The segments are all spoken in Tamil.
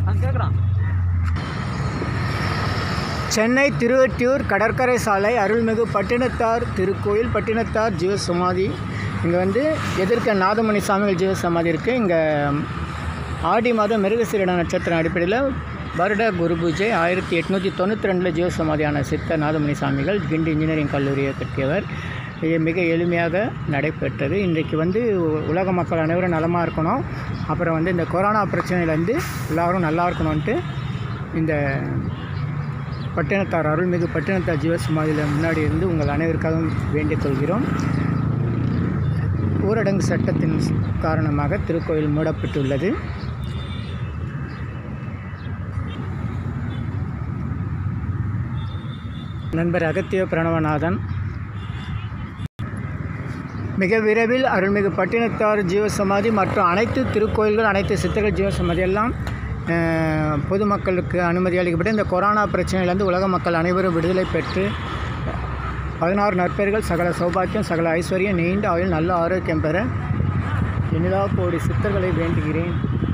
கேட்குறான் சென்னை திருவொற்றியூர் கடற்கரை சாலை அருள்மிகு பட்டினத்தார் திருக்கோயில் பட்டினத்தார் ஜீவசமாதி இங்கே வந்து எதிர்க்க நாதமணி சாமிகள் ஜீவசமாதி இருக்குது இங்கே ஆடி மாதம் மிருகசீரிட நட்சத்திரம் அடிப்படையில் வருட குரு பூஜை ஆயிரத்தி எட்நூற்றி தொண்ணூற்றி ரெண்டில் ஜீவசமாதியான சித்த நாதமணி சாமிகள் கிண்டி இன்ஜினியரிங் கல்லூரியை கட்டியவர் இது மிக எளிமையாக நடைபெற்றது இன்றைக்கு வந்து உ- உலக மக்கள் அனைவரும் நலமாக இருக்கணும் அப்புறம் வந்து இந்த கொரோனா பிரச்சனையிலேருந்து எல்லாரும் நல்லா இருக்கணும்ன்ட்டு இந்த பட்டினத்தார் அருள்மிகு பட்டினத்தார் ஜீவசமாதியில் முன்னாடி இருந்து உங்கள் அனைவருக்காகவும் வேண்டிக் கொள்கிறோம் ஊரடங்கு சட்டத்தின் காரணமாக திருக்கோயில் மூடப்பட்டுள்ளது நண்பர் அகத்திய பிரணவநாதன் மிக விரைவில் அருள்மிகு பட்டினத்தார் ஜீவசமாதி மற்றும் அனைத்து திருக்கோயில்கள் அனைத்து சித்தர்கள் ஜீவசமாதி எல்லாம் அஹ், பொதுமக்களுக்கு அனுமதி அளிக்கப்பட்டு இந்த கொரோனா பிரச்சனையிலிருந்து உலக மக்கள் அனைவரும் விடுதலை பெற்று பதினாறு நற்பெயர்கள் சகல சௌபாக்கியம் சகல ஐஸ்வர்யம் நீண்ட ஆயுள் நல்ல ஆரோக்கியம் பெற எண்ணிலா கோடி சித்தர்களை வேண்டுகிறேன்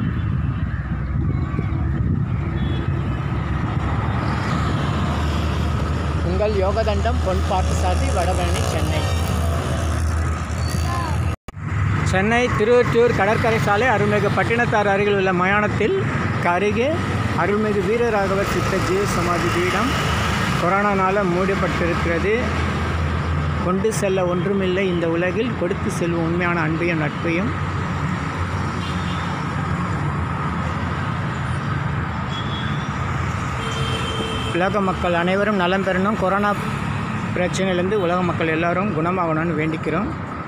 உங்கள் யோகதண்டம் பொன் பார்த்தசாரதி வடபழனி சென்னை சென்னை திருவொற்றியூர் கடற்கரை சாலை அருள்மிகு பட்டினத்தார் அருகில் உள்ள மயானத்தில் அருகே அருள்மிகு வீரராகவர் சித்த ஜீவ சமாதி பீடம் கொரோனானால் மூடப்பட்டிருக்கிறது கொண்டு செல்ல ஒன்றுமில்லை இந்த உலகில் கொடுத்து செல்லும் உண்மையான அன்பையும் நட்பையும் உலக மக்கள் அனைவரும் நலம் பெறணும் கொரோனா பிரச்சனையிலேருந்து உலக மக்கள் எல்லாரும் குணமாகணும்னு வேண்டிக்கிறோம்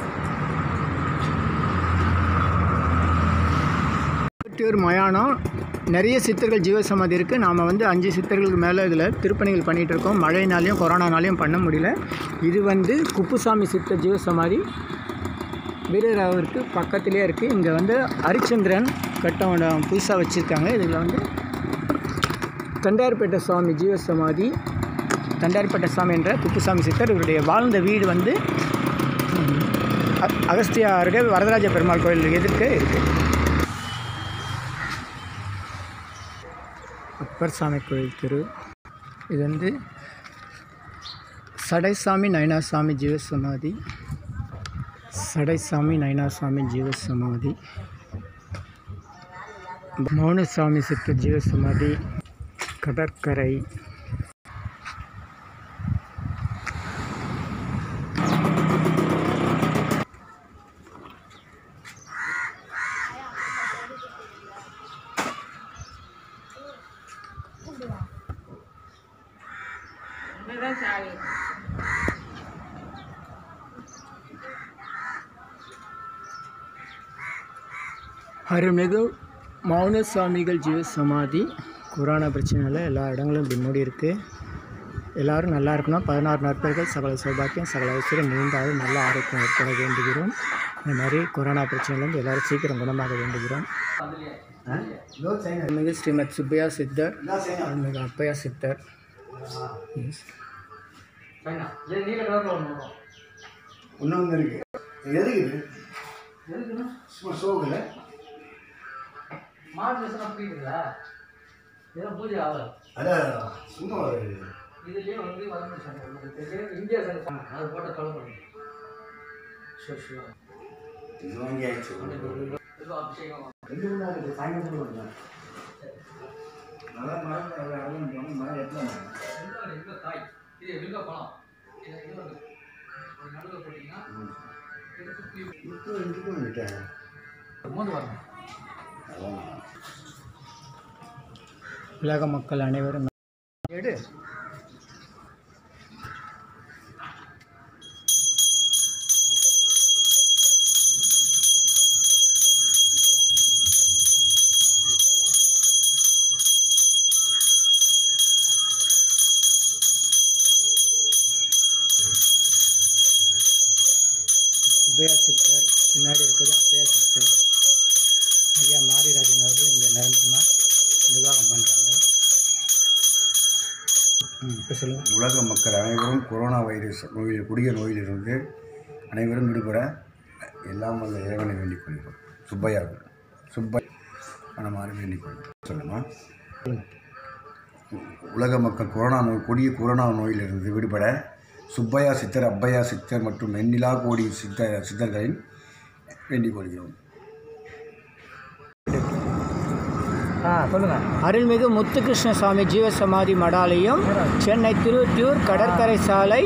திருவொற்றியூர் மயானம் நிறைய சித்தர்கள் ஜீவசமாதி இருக்குது நாம் வந்து அஞ்சு சித்தர்களுக்கு மேலே இதில் திருப்பணிகள் பண்ணிகிட்டு இருக்கோம் மழைனாலையும் கொரோனானாலையும் பண்ண முடியல இது வந்து குப்புசாமி சித்த ஜீவசமாதி வீரராவருக்கு பக்கத்துலேயே இருக்குது இங்கே வந்து ஹரிச்சந்திரன் கட்டம் புதுசாக வச்சுருக்காங்க இதில் வந்து தண்டார்பேட்டை சுவாமி ஜீவசமாதி தண்டார்பேட்டை சுவாமி என்ற குப்புசாமி சித்தர் இவருடைய வாழ்ந்த வீடு வந்து ம், அ- அகஸ்தியா அருகே வரதராஜ பெருமாள் கோயில் எதிர்க்க இருக்குது அப்பர் சாமி கோயில் தெரு இது வந்து சடைசாமி நயனாசாமி ஜீவசமாதி சடைசாமி நயனாசாமி ஜீவசமாதி மௌனசாமி சித்த ஜீவசமாதி கடற்கரை அருள்மிகு மௌன சுவாமிகள் ஜீவ சமாதி கொரோனா பிரச்சனையால் எல்லா இடங்களும் இப்படி மூடி இருக்கு எல்லாரும் நல்லா இருக்கணும் பதினாறு நற்பர்கள் சகல சௌபாக்கியம் சகல ஐஸ்வர்யம் நீண்டாவது நல்ல ஆரோக்கியம் ஏற்பட வேண்டுகிறோம் இந்த மாதிரி கொரோனா பிரச்சனையிலேருந்து எல்லாரும் சீக்கிரம் குணமாக வேண்டுகிறோம் அருள்மிகு ஸ்ரீமத் சுப்பையா சித்தர் அருள்மிகு அப்பையா சித்தர் Yes. நீல கலரில் ஒன்று வரும் இன்னொன்று இருக்கு எதுக்கு இது எதுக்குன்னா சும்மா சோகுல மார்ச் மாதம் புரியுதுங்களா ஏதோ பூஜை ஆகலை அதான் சும்மா ஒரு இதுலேயே வந்து வரணும் சங்கம் உங்களுக்கு தெரியும் இந்தியா சங்கம் அது போட்ட கலப்படம் ஷூர் ஷூர் இது வாங்கி ஆயிடுச்சு ஏதோ அபிஷேகம் ரெண்டு மணி நேரம் இருக்கு. சாயங்காலம் கூட வரலாம். நல்லா மரம் நல்லா அருள் போனோம் மரம் எத்தனை வெங்க வெங்க காய் இது வெங்க பழம் இது இது வந்து ஒரு நடுவில் போட்டிங்கன்னா எடுத்து புளி இப்போ இதுக்கும் வந்துட்டேன் மோந்து வரணும் அதான் உலக மக்கள் அனைவரும் எடு சுப்பையா சித்தர் பின்னாடி இருக்குது அப்பையா சித்தர் ஐயா மாரிராஜன் அவர்கள் இங்கே நிரந்தரமாக நிர்வாகம் பண்ணுறாங்க ம் இப்போ சொல்லுங்கள் உலக மக்கள் அனைவரும் கொரோனா வைரஸ் நோயில் கொடிய நோயிலிருந்து அனைவரும் விடுபட எல்லாம் வல்ல இறைவனை வேண்டிக் கொள்கிறோம் சுப்பையா சுப்பை மனமாறு வேண்டிக் கொள்கிறோம் சொல்லுமா உலக மக்கள் கொரோனா நோய் கொடிய கொரோனா நோயிலிருந்து விடுபட சுப்பையா சித்தர் அப்பையா சித்தர் மற்றும் வெண்ணிலா கோடி சித்த சித்தர்களின் வேண்டிக் கொள்கிறோம் ஆ சொல்லுங்கள் அருள்மிகு முத்துகிருஷ்ண சுவாமி ஜீவசமாதி மடாலயம் சென்னை திருவொற்றியூர் கடற்கரை சாலை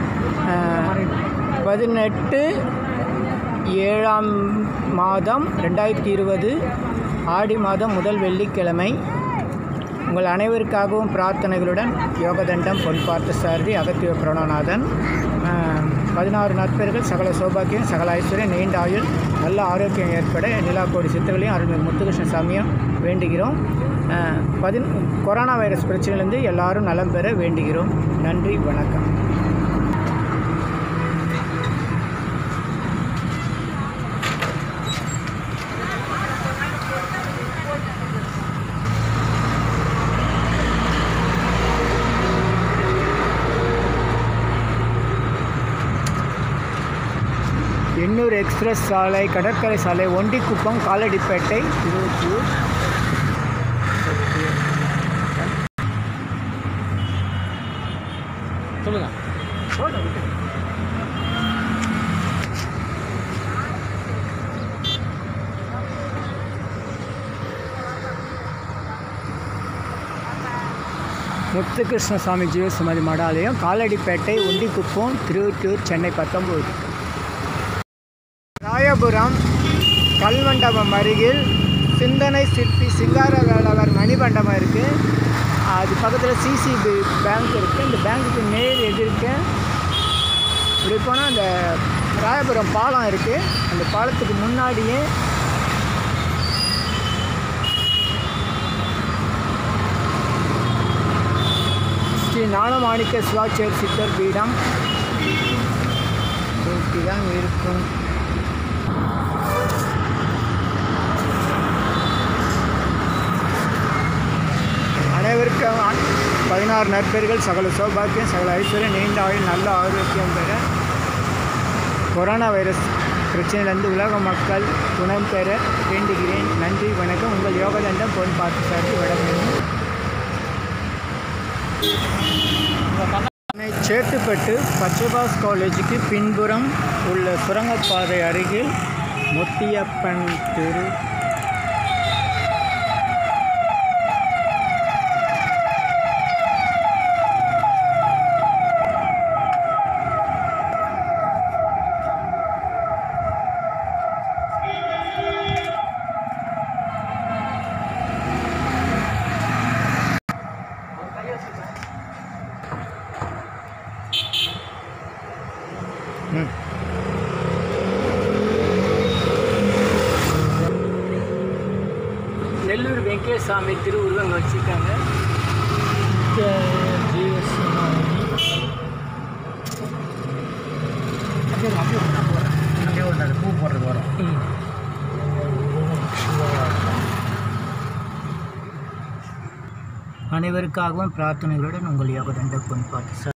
பதினெட்டு ஏழாம் மாதம் ரெண்டாயிரத்தி இருபது ஆடி மாதம் முதல் வெள்ளிக்கிழமை உங்கள் அனைவருக்காகவும் பிரார்த்தனைகளுடன் யோகதண்டம் பொன் பார்த்த சாரதி அகத்திய பிரணவநாதன் பதினாறு நற்பெயர்கள் சகல சௌபாக்கியம் சகல ஐஸ்வர்யம் நீண்ட ஆயுள் நல்ல ஆரோக்கியம் ஏற்பட நிலாக்கோடி சித்தர்களையும் அருள்மிகு முத்துகிருஷ்ண சாமியும் வேண்டுகிறோம் அஹ், பதின் கொரோனா வைரஸ் பிரச்சனையிலேருந்து எல்லாரும் நலம் பெற வேண்டுகிறோம் நன்றி வணக்கம் எண்ணூர் எக்ஸ்பிரஸ் சாலை கடற்கரை சாலை ஒண்டிக்குப்பம் காலடிப்பேட்டை திருவொற்றியூர் சொல்லுங்கள் முத்துகிருஷ்ண சுவாமி ஜீவசமாதி மடாலயம் காலடிப்பேட்டை ஒண்டிக்குப்பம் திருவொற்றியூர் சென்னை பத்தொம்போது ராயபுரம் கல்மண்டபம் அருகில் சிந்தனை சிற்பி சிங்கார வேளவர் மணிமண்டபம் இருக்குது அது பக்கத்தில் சிசிபி பேங்க் இருக்குது இந்த பேங்க்குக்கு நேர் எதிர்க்க இப்படி போனால் அந்த ராயபுரம் பாலம் இருக்குது அந்த பாலத்துக்கு முன்னாடியே ஸ்ரீ ஞானமாணிக்க சிவாச்சேர் சித்தர் பீடம் இப்படி தான் இருக்கும் அனைவருக்கும் ஆ- பதினாறு நற்பெயர்கள் சகல சௌபாக்கியம் சகல ஐஸ்வர்யம் நீண்ட ஆயுள் நல்ல ஆரோக்கியம் பெற கொரோனா வைரஸ் பிரச்சனையிலிருந்து உலக மக்கள் குணம் பெற வேண்டுகிறேன் நன்றி வணக்கம் உங்கள் யோகதண்டம் பொன் பார்த்து சார்ந்து வடமேலும் சென்னை சேத்துப்பட்டு பச்சைபாஸ் காலேஜுக்கு பின்புறம் உள்ள சுரங்கப்பாதை அருகில் முத்தியப்பன் தெரு ம். நெல்லூர் வெங்கடசாமி திருவுருவம் அங்கே வச்சுருக்காங்க பூ போடுறது வரும் அனைவருக்காகவும் பிரார்த்தனைகளுடன் உங்கள் யோகதண்ட பொன் பார்த்து சார்